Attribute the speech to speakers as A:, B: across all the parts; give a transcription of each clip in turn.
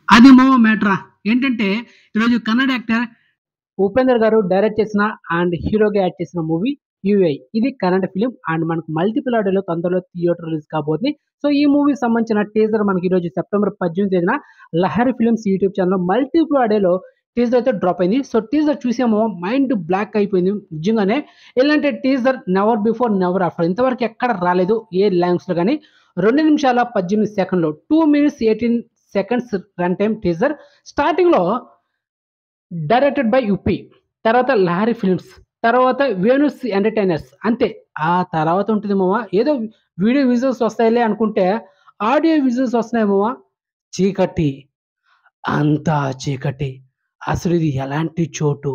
A: అది మామ మ్యాటరా ఏంటంటే ఈరోజు కన్నడ యాక్టర్ ఉపేందర్ గారు డైరెక్ట్ చేసిన అండ్ హీరోగా యాక్ట్ చేసిన మూవీ యూఐ ఇది కన్నడ ఫిలిం అండ్ మనకు మల్టిపుల్ ఆడియోలో తొందరలో థియేటర్ రిలీజ్ కాబోతుంది సో ఈ మూవీకి సంబంధించిన టీజర్ మనకి ఈరోజు సెప్టెంబర్ పద్దెనిమిది తేదీన Lahari films YouTube channel multiple ఆడియోలో టీజర్ అయితే డ్రాప్ అయింది సో టీజర్ చూసామో మైండ్ బ్లాక్ అయిపోయింది నిజంగానే ఎలాంటి teaser never before never after ఇంతవరకు ఎక్కడ రాలేదు ఏ లాంగ్వేజ్లో కానీ రెండు నిమిషాల పద్దెనిమిది సెకండ్లో two minutes eighteen seconds run time teaser స్టార్టింగ్లో డైరెక్టెడ్ బై యుపి తర్వాత లహరి ఫిల్మ్స్ తర్వాత వేణుస్ ఎంటర్టైనర్స్ అంతే ఆ తర్వాత ఉంటుంది మామ ఏదో వీడియో విజువల్స్ వస్తాయిలే అనుకుంటే ఆడియో విజువల్స్ వస్తున్నాయి మామ చీకటి అంతా చీకటి అసలు ఇది ఎలాంటి చోటు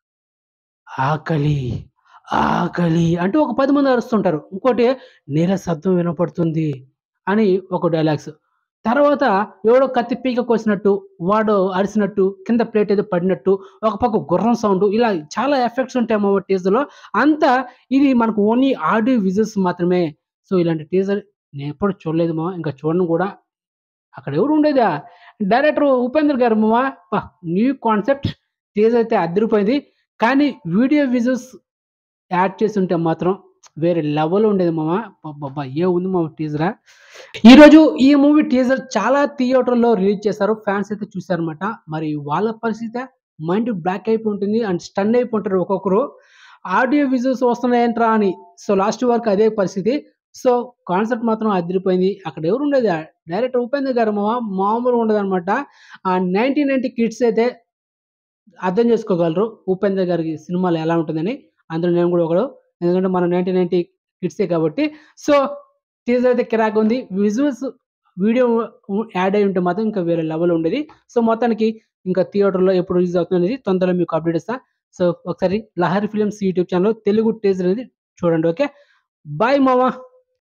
A: ఆకలి ఆకలి అంటూ ఒక పది మంది అరుస్తుంటారు ఇంకోటి నేల శబ్దం వినపడుతుంది అని ఒక డైలాగ్స్ తర్వాత ఎవడో కత్తి పీక కోసినట్టు వాడు అరిసినట్టు కింద ప్లేట్ ఏదో పడినట్టు ఒక పక్క గుర్రం సౌండ్ ఇలా చాలా ఎఫెక్ట్స్ ఉంటాయి మా టీజర్లో అంతా ఇది మనకు ఓన్లీ ఆడియో విజువల్స్ మాత్రమే సో ఇలాంటి టీజర్ నేను ఎప్పుడు చూడలేదు మా ఇంకా చూడను కూడా అక్కడ ఎవరు ఉండేదా డైరెక్టర్ ఉపేందర్ గారు మా న్యూ కాన్సెప్ట్ టీజర్ అయితే అదిరిపోయింది కానీ వీడియో విజువల్స్ యాడ్ చేసి ఉంటే మాత్రం వేరే లెవెల్ ఉండేది మామ బాబా ఏ ఉంది మామ టీజరా ఈరోజు ఈ మూవీ టీజర్ చాలా థియేటర్లో రిలీజ్ చేశారు ఫ్యాన్స్ అయితే చూశారనమాట మరి వాళ్ళ పరిస్థితి మైండ్ బ్లాక్ అయిపోయి ఉంటుంది అండ్ స్టన్ అయిపోంటారు ఒక్కొక్కరు ఆడియో విజువల్స్ వస్తున్నాయంట్రా అని సో లాస్ట్ వరకు అదే పరిస్థితి సో కాన్సెప్ట్ మాత్రం అదిరిపోయింది అక్కడ ఎవరు ఉండేది డైరెక్టర్ ఉపేంద్ర గారు మామ మామూలు ఉండదు అనమాట ఆ నైన్టీన్ నైన్టీ కిడ్స్ అయితే అర్థం చేసుకోగలరు ఉపేంద్ర గారికి సినిమాలు ఎలా ఉంటుందని అందులో నేను కూడా ఒకడు ఎందుకంటే మన నైన్టీన్ నైన్టీ కిడ్సే కాబట్టి సో టీజర్ అయితే కిరాక్ ఉంది విజువల్స్ వీడియో యాడ్ అయి ఉంటే మాత్రం ఇంకా వేరే లెవెల్ ఉండేది సో మొత్తానికి ఇంకా థియేటర్లో ఎప్పుడు రిలీజ్ అవుతుంది అనేది తొందరలో మీకు అప్డేట్ ఇస్తా సో ఒకసారి Lahari films YouTube channel Telugu teaser అనేది చూడండి ఓకే బాయ్ మామా